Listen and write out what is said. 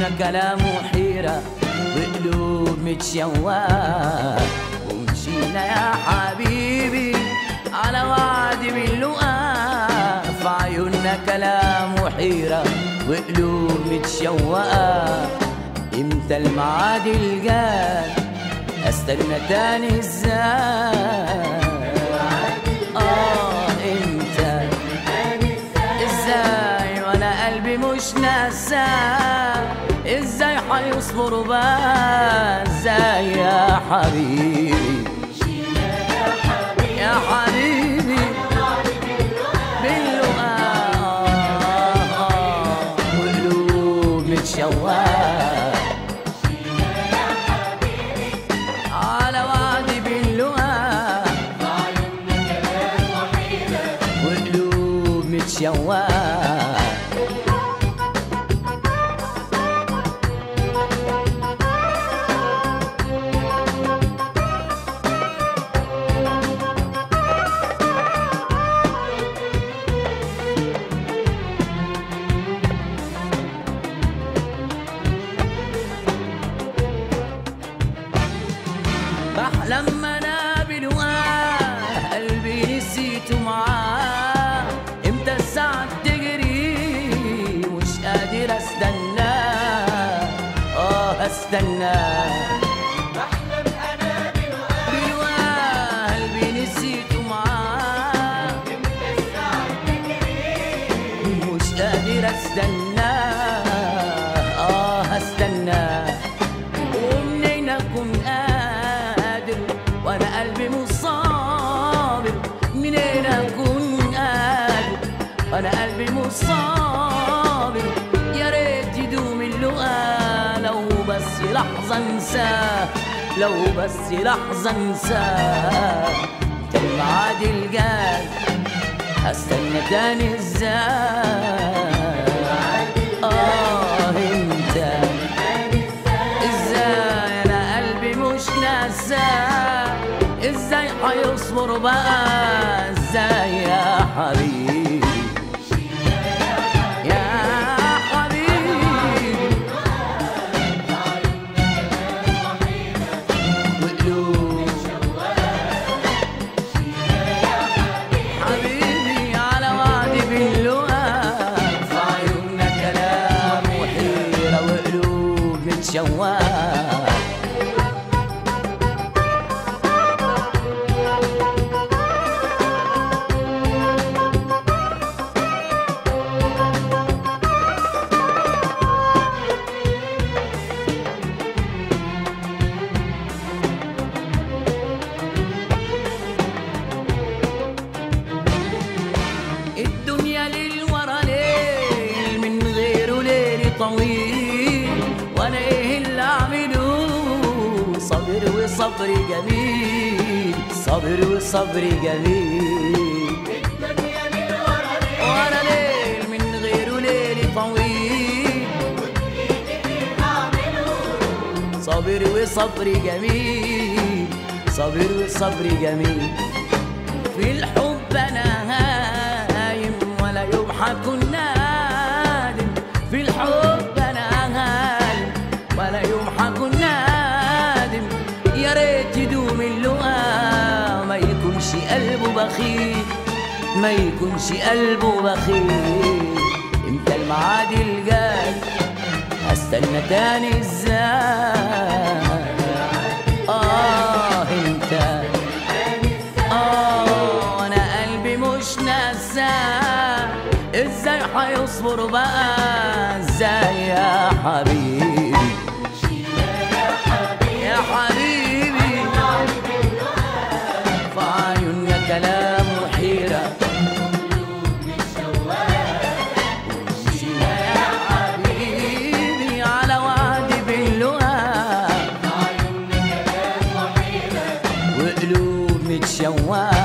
عيوننا كلامه حيرة وقلوب متشوقة ومشينا يا حبيبي على وعد باللقاء في عيوننا كلامه حيرة وقلوب متشوقة امتى الميعاد الجاي استنى تاني ازاي اه امتى ازاي وانا قلبي مش ناساه ازاي هيصبر بقى ازاي يا حبيبي يا حبيبي باللقاء وقلوب متشوقة على وعدي باللقاء وقلوب متشوقة بحلم انا بلقاه قلبي نسيته معاه امتى الساعة تجري مش قادر استناه اه استناه بلقاه قلبي نسيته معاه مش قادر استناه اه استناه ومنين اكون قادر وانا قلبي مش صابر منين اكون قادر وانا قلبي مش صابر يا ريت يدوم اللقا لو بس لحظه انساه لو بس لحظه انساه ده الميعاد الجاي هستنى تاني ازاي اه انت ازاي انا قلبي مش ناساه ازاي هيصبر بقى ازاي يا حبيبي يا حبيبي وقلوب حبيبي على وعدي باللقاء في عيوننا كلام وحيرة وقلوب متشوقة الدنيا للورا ليل من غيره ليل طويل وانا ايه اللي اعمله صبر وصبر جميل صبر وصبر جميل وانا ليل من غيره ليل طويل صبر وصبر جميل صبر وصبر جميل في الحب انا هايم ولا يضحك النادم في الحب انا هايم ولا يضحك النادم يا ريت يدوم اللقاء ما يكونش قلبه بخيل ما يكونش قلبه بخيل امتى الميعاد الجاي هستنى تاني ازاي اه انت اه انا قلبي مش ناساه ازاي هيصبر بقى ازاي يا حبيبي يا حبيبي في عيوننا كلام وحيرة ومشينا يا حبيبي على وعد باللقاء وقلوب متشوقة